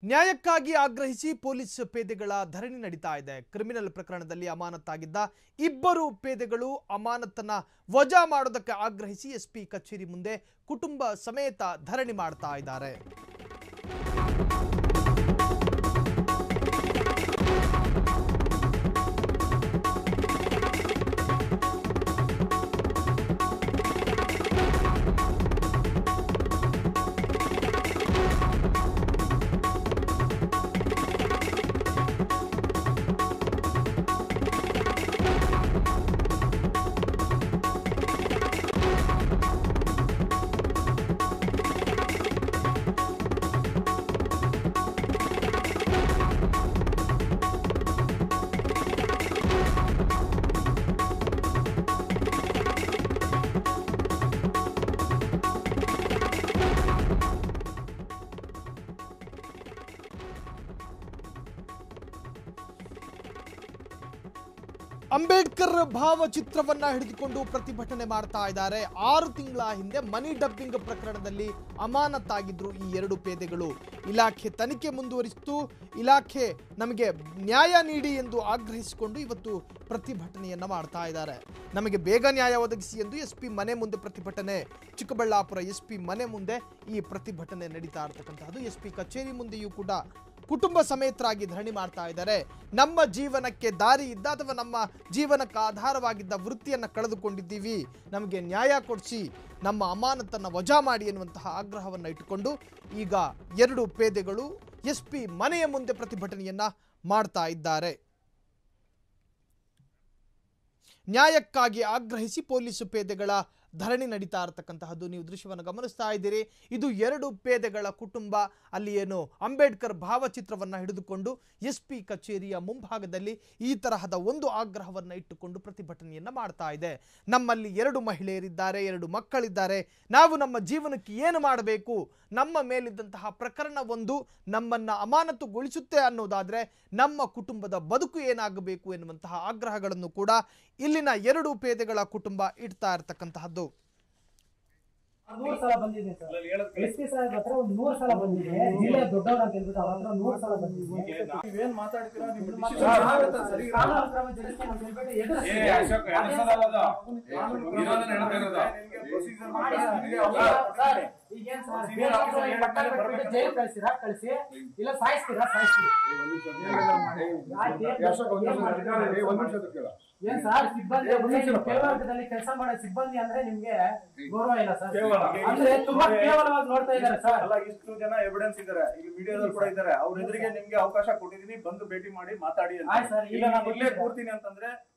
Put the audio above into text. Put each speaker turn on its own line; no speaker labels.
ನ್ಯಾಯಕ್ಕಾಗಿ ಆಗ್ರಹಿಸಿ ಪೊಲೀಸ್ ಪೇದೆಗಳ ಧರಣಿ ನಡೀತಾ ಇದೆ ಕ್ರಿಮಿನಲ್ ಪ್ರಕರಣದಲ್ಲಿ ಅಮಾನತ್ತಾಗಿದ್ದ ಇಬ್ಬರು ಪೇದೆಗಳು ಅಮಾನತನ್ನ ವಜಾ ಮಾಡೋದಕ್ಕೆ ಆಗ್ರಹಿಸಿ ಎಸ್ಪಿ ಕಚೇರಿ ಮುಂದೆ ಕುಟುಂಬ ಸಮೇತ ಧರಣಿ ಮಾಡ್ತಾ ಇದ್ದಾರೆ ಅಂಬೇಡ್ಕರ್ ಭಾವಚಿತ್ರವನ್ನ ಹಿಡಿದುಕೊಂಡು ಪ್ರತಿಭಟನೆ ಮಾಡ್ತಾ ಇದ್ದಾರೆ ಆರು ತಿಂಗಳ ಹಿಂದೆ ಮನಿ ಡಬ್ಬಿಂಗ್ ಪ್ರಕರಣದಲ್ಲಿ ಅಮಾನತ್ತಾಗಿದ್ರು ಈ ಎರಡು ಪೇದೆಗಳು ಇಲಾಖೆ ತನಿಖೆ ಮುಂದುವರಿಸಿತು ಇಲಾಖೆ ನಮಗೆ ನ್ಯಾಯ ನೀಡಿ ಎಂದು ಆಗ್ರಹಿಸಿಕೊಂಡು ಇವತ್ತು ಪ್ರತಿಭಟನೆಯನ್ನ ಮಾಡ್ತಾ ಇದ್ದಾರೆ ನಮಗೆ ಬೇಗ ನ್ಯಾಯ ಒದಗಿಸಿ ಎಂದು ಎಸ್ ಪಿ ಮನೆ ಮುಂದೆ ಪ್ರತಿಭಟನೆ ಚಿಕ್ಕಬಳ್ಳಾಪುರ ಎಸ್ ಪಿ ಮನೆ ಮುಂದೆ ಈ ಪ್ರತಿಭಟನೆ ನಡೀತಾ ಇರತಕ್ಕಂತಹದ್ದು ಎಸ್ ಪಿ ಕಚೇರಿ ಮುಂದೆಯೂ ಕೂಡ ಕುಟುಂಬ ಸಮೇತರಾಗಿ ಧರಣಿ ಮಾಡ್ತಾ ಇದ್ದಾರೆ ನಮ್ಮ ಜೀವನಕ್ಕೆ ದಾರಿ ಇದ್ದ ಅಥವಾ ನಮ್ಮ ಜೀವನಕ್ಕೆ ಆಧಾರವಾಗಿದ್ದ ವೃತ್ತಿಯನ್ನು ಕಳೆದುಕೊಂಡಿದ್ದೀವಿ ನಮಗೆ ನ್ಯಾಯ ಕೊಡಿಸಿ ನಮ್ಮ ಅಮಾನತನ್ನು ವಜಾ ಮಾಡಿ ಎನ್ನುವಂತಹ ಆಗ್ರಹವನ್ನು ಇಟ್ಟುಕೊಂಡು ಈಗ ಎರಡು ಪೇದೆಗಳು ಎಸ್ ಪಿ ಮನೆಯ ಮುಂದೆ ಪ್ರತಿಭಟನೆಯನ್ನ ಮಾಡ್ತಾ ಇದ್ದಾರೆ ನ್ಯಾಯಕ್ಕಾಗಿ ಆಗ್ರಹಿಸಿ ಪೊಲೀಸ್ ಪೇದೆಗಳ ಧರಣಿ ನಡೀತಾ ಇರತಕ್ಕಂತಹದ್ದು ನೀವು ದೃಶ್ಯವನ್ನು ಗಮನಿಸ್ತಾ ಇದ್ದೀರಿ ಇದು ಎರಡು ಪೇದೆಗಳ ಕುಟುಂಬ ಅಲ್ಲಿ ಏನು ಅಂಬೇಡ್ಕರ್ ಭಾವಚಿತ್ರವನ್ನು ಹಿಡಿದುಕೊಂಡು ಎಸ್ ಪಿ ಕಚೇರಿಯ ಮುಂಭಾಗದಲ್ಲಿ ಈ ತರಹದ ಒಂದು ಆಗ್ರಹವನ್ನು ಇಟ್ಟುಕೊಂಡು ಪ್ರತಿಭಟನೆಯನ್ನ ಮಾಡ್ತಾ ಇದೆ ನಮ್ಮಲ್ಲಿ ಎರಡು ಮಹಿಳೆಯರಿದ್ದಾರೆ ಎರಡು ಮಕ್ಕಳಿದ್ದಾರೆ ನಾವು ನಮ್ಮ ಜೀವನಕ್ಕೆ ಏನು ಮಾಡಬೇಕು ನಮ್ಮ ಮೇಲಿದ್ದಂತಹ ಪ್ರಕರಣ ಒಂದು ನಮ್ಮನ್ನ ಅಮಾನತುಗೊಳಿಸುತ್ತೆ ಅನ್ನೋದಾದ್ರೆ ನಮ್ಮ ಕುಟುಂಬದ ಬದುಕು ಏನಾಗಬೇಕು ಎನ್ನುವಂತಹ ಆಗ್ರಹಗಳನ್ನು ಕೂಡ ಇಲ್ಲಿನ ಎರಡು ಪೇದೆಗಳ ಕುಟುಂಬ ಇಡ್ತಾ ಇರತಕ್ಕಂತಹದ್ದು
ನೂರ್ ಸಲ ಬಂದಿದೆ ಸರ್ ಎಸ್ ಪಿ ಸಾಹೇಬ್ ಹತ್ರ ಒಂದ್ ನೂರ್ ಸಲ ಬಂದಿದೆ ಜಿಲ್ಲೆ ದೊಡ್ಡವ್ರು ಅಂತ ಹೇಳ್ಬಿಟ್ಟು ಅವ್ರ ಹತ್ರ ನೂರ್ ಸಲ ಬಂದಿದೆ
ನೀವೇನ್ ಮಾತಾಡ್ತೀರಾ ನಿಮ್
ಮತ್ತೆ
decision ಆಗುತ್ತೆ ಸರಿ
ಕಾನೂನು ಕ್ರಮ ಜರುಗಿಸ್ತೀನಿ ಅಂತ ಹೇಳ್ಬಿಟ್ಟು ಎದುರಿಸಿ.
ಏ ಅಶೋಕ್ ಎರಡು ಸಲ ಅಲ್ಲ ಇರೋದನ್ನ ಹೇಳ್ತಾ ಇರೋದು.
ನಿಮ್ಗೆ procedure
ಮಾಡಿ ಸರ್.
ನಿಮ್ಗೆ
ಈಗ
ಅವಕಾಶ
ಸರ್,
ಕೊಡ್ತೀನಿ.
ಈಗೇನ್ ಸರ್,
ಸೀನಿಯರ್
ಬೇರೆ
ಆಫೀಸರ್
ಒಬ್ರು
ಹೇಳಿದ
ಪಟ್ಟ
ಮೇಲೆ
ಕಟ್ಬಿಟ್ಟು
ಬರ್ಬೇಕು.
ಜೈಲ್ ಕಳ್ಸಿರಾ ಕಳ್ಸಿ ಇಲ್ಲ ಸಾಯಿಸ್ತೀರಾ ಸಾಯಿಸ್ತೀರಿ
ಅಶೋಕ್ ಒಂದು ನಿಮಿಷ ಅಧಿಕಾರಿ, ಒಂದ್ ನಿಮಿಷ ಕೇಳು.
ಏನ್ ಸರ್ ಸಿಬ್ಬಂದಿ
ಒಂದ್ ನಿಮಿಷ ಇರಪ್ಪ.
ಕೇವಲದಲ್ಲಿ ಕೆಲಸ ಮಾಡೋ ಸಿಬ್ಬಂದಿ ಅಂದ್ರೆ ನಿಮ್ಗೆ ಗೌರವ ಇಲ್ಲ ಸರ್
ಕೇವಲ.
ಅಂದ್ರೆ ತುಂಬಾ ಕೇವಲವಾಗಿ ನೋಡ್ತಾ ಇದ್ದಾರೆ ಸರ್
ಅಲ್ಲ ಇಷ್ಟು ಜನ ಎವಿಡೆನ್ಸ್ ಇದಾರೆ ಇಲ್ಲಿ ಮೀಡಿಯಾದಲ್ಲಿ ಕೂಡ ಇದಾರೆ ಅವ್ರ ಎದುರಿಗೆ ನಿಮ್ಗೆ ಅವಕಾಶ ಕೊಟ್ಟಿದೀನಿ ಬಂದು ಭೇಟಿ ಮಾಡಿ ಮಾತಾಡಿ ಅಂತ
ಆಯ್ತು ಸರ್,
ಇಲ್ಲ ನಾನು
ಈಗ-
ಇಲ್ಲೇ ಕೂರ್ತೀನಿ ಅಂತಂದ್ರೆ